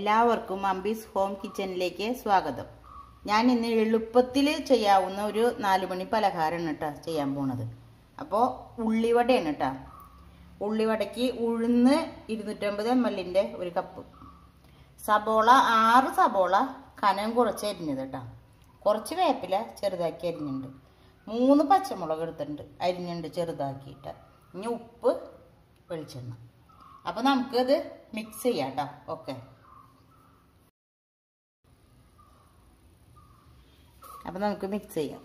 എല്ലാവർക്കും അംബീസ് ഹോം കിച്ചണിലേക്ക് സ്വാഗതം ഞാൻ ഇന്ന് എളുപ്പത്തിൽ ചെയ്യാവുന്ന ഒരു നാല് മണി പലഹാരമാണ് കേട്ടോ ചെയ്യാൻ പോണത് അപ്പോൾ ഉള്ളിവടയാണ് കേട്ടോ ഉള്ളിവടയ്ക്ക് ഉഴുന്ന് ഇരുന്നൂറ്റമ്പത് എം എല്ലിൻ്റെ ഒരു കപ്പ് സബോള ആറ് സബോള കനം കുറച്ച് അരിഞ്ഞത് കേട്ടോ കുറച്ച് വേപ്പില ചെറുതാക്കി അരിഞ്ഞിട്ടുണ്ട് മൂന്ന് പച്ചമുളക് എടുത്തിട്ടുണ്ട് അരിഞ്ഞിട്ടുണ്ട് ചെറുതാക്കിയിട്ട് ഇനി ഉപ്പ് വെളിച്ചെണ്ണ അപ്പോൾ നമുക്കത് മിക്സ് ചെയ്യാം കേട്ടോ ഓക്കെ അപ്പം നമുക്ക് മിക്സ് ചെയ്യാം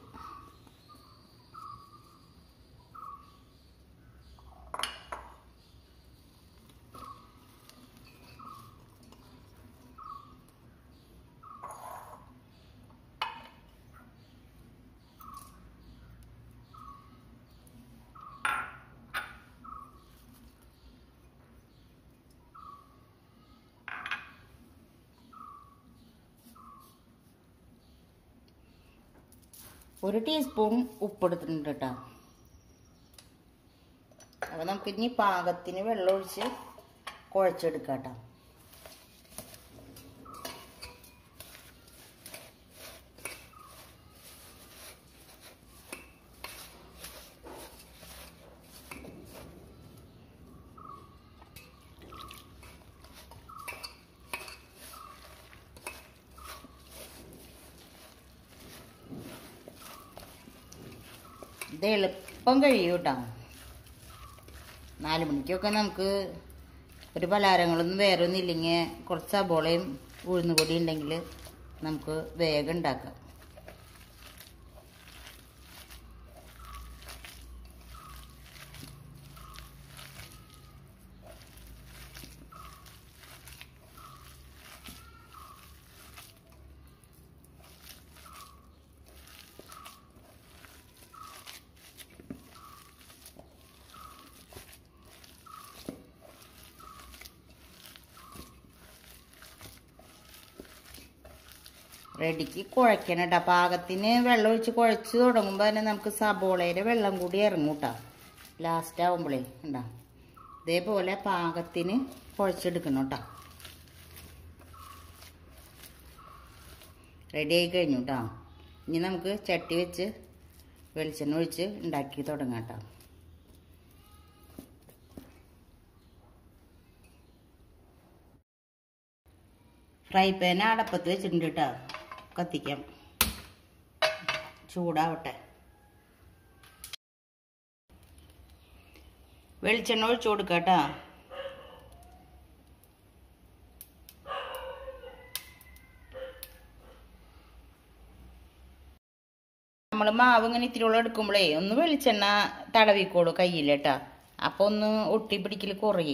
ഒരു ടീസ്പൂൺ ഉപ്പെടുത്തിട്ടുണ്ട് കേട്ടോ അപ്പോൾ നമുക്ക് ഇനി പാകത്തിന് വെള്ളം ഒഴിച്ച് കുഴച്ചെടുക്കാം കേട്ടോ ഇത് എളുപ്പം കഴിയും കേട്ടോ നാല് മണിക്കൊക്കെ നമുക്ക് ഒരു പലഹാരങ്ങളൊന്നും വേറെ ഒന്നും ഇല്ലെങ്കിൽ കുറച്ച് സബോളയും ഉഴുന്നുപൊടി ഉണ്ടെങ്കിൽ നമുക്ക് വേഗം ഉണ്ടാക്കാം റെഡിക്ക് കുഴക്കണം കേട്ടോ പാകത്തിന് വെള്ളം ഒഴിച്ച് കുഴച്ച് തുടങ്ങുമ്പോൾ തന്നെ നമുക്ക് സബോളയുടെ വെള്ളം കൂടി ഇറങ്ങും കേട്ടോ ലാസ്റ്റ് ആവുമ്പോഴേ ഉണ്ടാ ഇതേപോലെ പാകത്തിന് കുഴച്ചെടുക്കണം കേട്ടോ റെഡി ആയി കഴിഞ്ഞു കേട്ടോ ഇനി നമുക്ക് ചട്ടി വെച്ച് വെളിച്ചെണ്ണ ഒഴിച്ച് ഉണ്ടാക്കി തുടങ്ങാം കേട്ടോ ഫ്രൈ പാൻ അടപ്പത്ത് വെച്ചിട്ടുണ്ട് കേട്ടോ കത്തിക്കാം ചൂടാവട്ടെ വെളിച്ചെണ്ണ ഒഴിച്ചു കൊടുക്കാം കേട്ടോ നമ്മൾ മാവ് ഇങ്ങനെ ഇത്തിരിയോളം എടുക്കുമ്പോഴേ ഒന്ന് വെളിച്ചെണ്ണ തടവിക്കോളൂ കയ്യിൽ കേട്ടോ അപ്പോൾ ഒന്ന് ഒട്ടി പിടിക്കൽ കുറയേ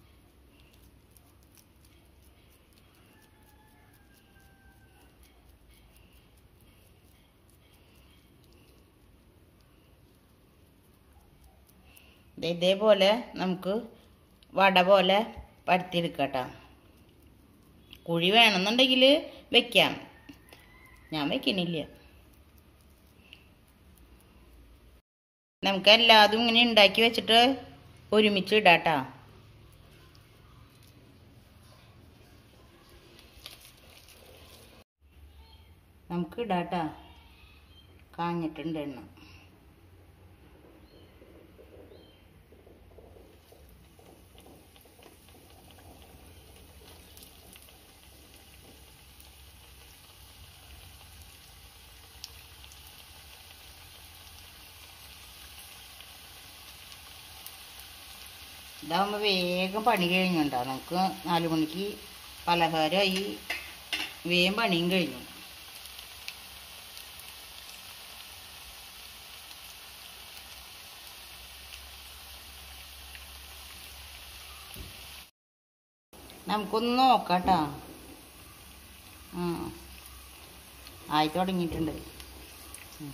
ഇതേപോലെ നമുക്ക് വട പോലെ പരത്തിയെടുക്കാം കേട്ടോ കുഴി വേണമെന്നുണ്ടെങ്കിൽ വെക്കാം ഞാൻ വെക്കണില്ല നമുക്ക് എല്ലാതും ഇങ്ങനെ ഉണ്ടാക്കി വെച്ചിട്ട് ഒരുമിച്ച് ഇടാട്ടാ നമുക്ക് ഇടാട്ടാ കാഞ്ഞിട്ടുണ്ട് എണ്ണ ഇതാകുമ്പോൾ വേഗം പണി കഴിഞ്ഞുണ്ടോ നമുക്ക് നാല് മണിക്ക് പലഹാരമായി വേഗം പണിയും കഴിഞ്ഞു നമുക്കൊന്ന് നോക്കാം കേട്ടോ ആ ആയി തുടങ്ങിയിട്ടുണ്ട് ഉം.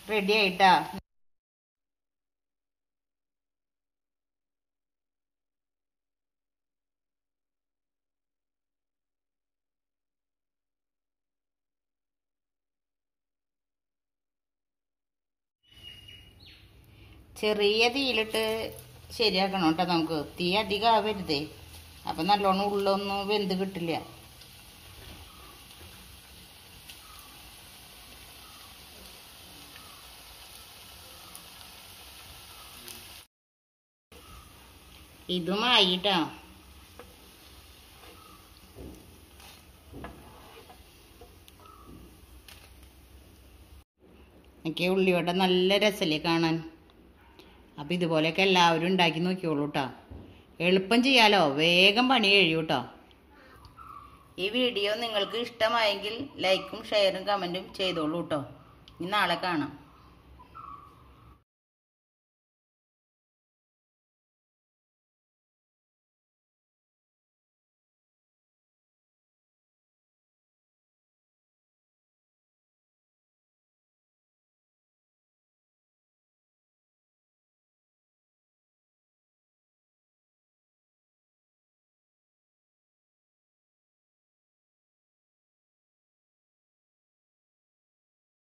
റെഡി ആയിട്ടാ ചെറിയ തീയിലിട്ട് ശരിയാക്കണം കേട്ടോ നമുക്ക് തീ അധികം ആവരുതേ അപ്പൊ നല്ലോണം ഉള്ളൊന്നും വെന്ത് കിട്ടില്ല ഇതും ആയിട്ടോ എനിക്ക് ഉള്ളിവട നല്ല രസമല്ലേ കാണാൻ അപ്പം ഇതുപോലെയൊക്കെ എല്ലാവരും ഉണ്ടാക്കി നോക്കിയോളൂ കേട്ടോ എളുപ്പം ചെയ്യാലോ വേഗം പണി കഴിയൂ കേട്ടോ ഈ വീഡിയോ നിങ്ങൾക്ക് ഇഷ്ടമായെങ്കിൽ ലൈക്കും ഷെയറും കമൻറ്റും ചെയ്തോളൂ കേട്ടോ ഇനി നാളെ കാണാം